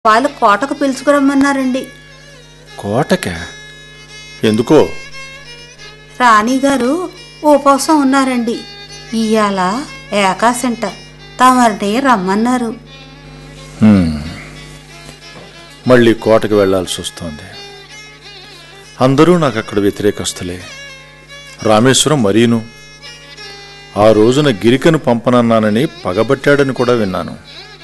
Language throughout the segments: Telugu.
వాళ్ళు కోటకు పిలుచుకురమ్మన్నారండి కోటకా ఎందుకో రాణిగారు ఉపవాసం ఉన్నారండి ఇవాళ ఏకాశంట తమరిని రమ్మన్నారు హ్మ్. మళ్ళీ కోటకు వెళ్లాల్సి వస్తోంది అందరూ నాకు అక్కడ వ్యతిరేకస్తులే రామేశ్వరం మరీను ఆ రోజున గిరికను పంపనన్నానని పగబట్టాడని కూడా విన్నాను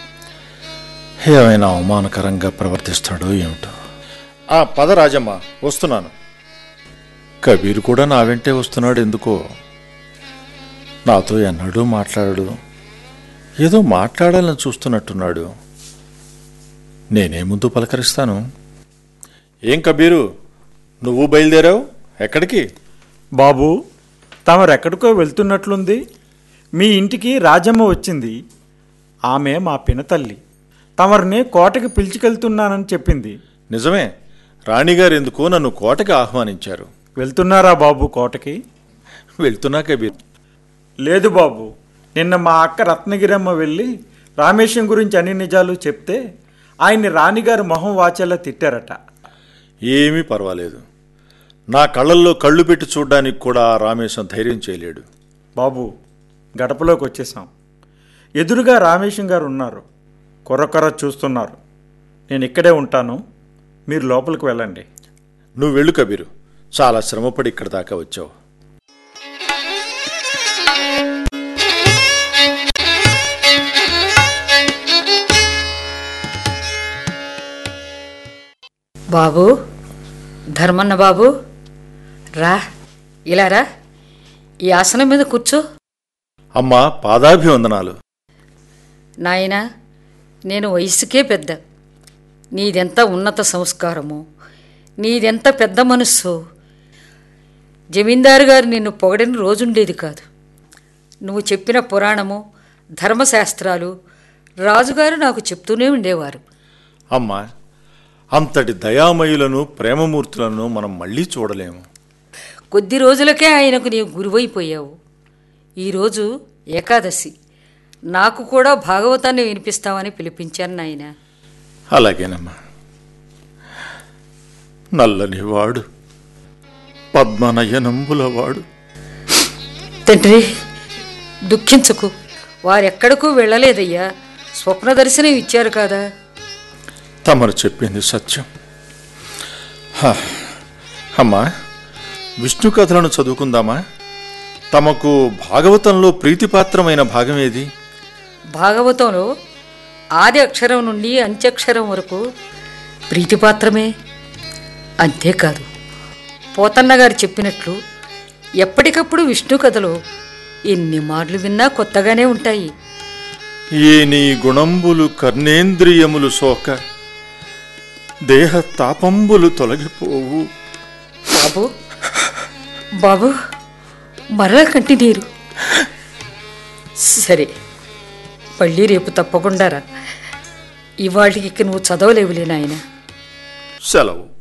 ఏమైనా అవమానకరంగా ప్రవర్తిస్తాడో ఏమిటో ఆ పద రాజమ్మ వస్తున్నాను కబీర్ కూడా నా వెంటే వస్తున్నాడు ఎందుకో నాతో ఎన్నడూ మాట్లాడడు ఏదో మాట్లాడాలని చూస్తున్నట్టున్నాడు నేనే ముందు పలకరిస్తాను ఏం కబీరు నువ్వు బయలుదేరావు ఎక్కడికి బాబు తమరెక్కడికో వెళ్తున్నట్లుంది మీ ఇంటికి రాజమ్మ వచ్చింది ఆమె మా పినతల్లి తమరిని కోటకి పిలుచుకెళ్తున్నానని చెప్పింది నిజమే రాణిగారు ఎందుకో నన్ను కోటకి ఆహ్వానించారు వెళ్తున్నారా బాబు కోటకి వెళ్తున్నా కబీర్ లేదు బాబు నిన్న మా అక్క రత్నగిరమ్మ వెళ్ళి రామేశం గురించి అన్ని నిజాలు చెప్తే ఆయన్ని రాణిగారు మొహం వాచేలా తిట్టారట ఏమీ పర్వాలేదు నా కళ్ళల్లో కళ్ళు పెట్టి చూడ్డానికి కూడా ఆ రామేశం ధైర్యం చేయలేడు బాబు గడపలోకి వచ్చేసాం ఎదురుగా రామేశం గారు ఉన్నారు కొర్రకొర్ర చూస్తున్నారు నేను ఇక్కడే ఉంటాను మీరు లోపలికి వెళ్ళండి నువ్వు వెళ్ళు కబీరు చాలా శ్రమపడి ఇక్కడ దాకా వచ్చావు బాబు ధర్మన్న బాబు రా ఇలా రా ఈ ఆసనం మీద కూర్చో అమ్మా పాదాభివందనాలు నాయనా నేను వయసుకే పెద్ద నీదెంత ఉన్నత సంస్కారము నీదెంత పెద్ద మనస్సు జమీందారు గారు నిన్ను పొగడిన రోజుండేది కాదు నువ్వు చెప్పిన పురాణము ధర్మశాస్త్రాలు రాజుగారు నాకు చెప్తూనే ఉండేవారు అమ్మా అంతటి దయామయులను ప్రేమమూర్తులను మనం మళ్ళీ చూడలేము కొద్ది రోజులకే ఆయనకు నీవు గురువైపోయావు ఈరోజు ఏకాదశి నాకు కూడా భాగవతాన్ని వినిపిస్తామని పిలిపించాను నాయన అలాగేనమ్మా నల్లని వాడు పద్మనయనంబుల వాడు తండ్రి దుఃఖించకు వారెక్కడకు వెళ్ళలేదయ్యా స్వప్న దర్శనం ఇచ్చారు కదా తమరు చెప్పింది సత్యం హ, అమ్మా విష్ణు కథలను చదువుకుందామా తమకు భాగవతంలో ప్రీతిపాత్రమైన భాగం ఏది భాగవతంలో ఆది అక్షరం నుండి అంత్యక్షరం వరకు ప్రీతిపాత్రమే అంతేకాదు పోతన్న గారు చెప్పినట్లు ఎప్పటికప్పుడు విష్ణు కథలు ఎన్ని మార్లు విన్నా కొత్తగానే ఉంటాయి ఏ నీ గుణంబులు కర్ణేంద్రియములు సోక దేహ తాపంబులు తొలగిపోవు బాబు బాబు మరల కంటి నీరు సరే మళ్ళీ రేపు తప్పకుండా రా ఇవాళకి ఇక నువ్వు చదవలేవులే నాయనా సెలవు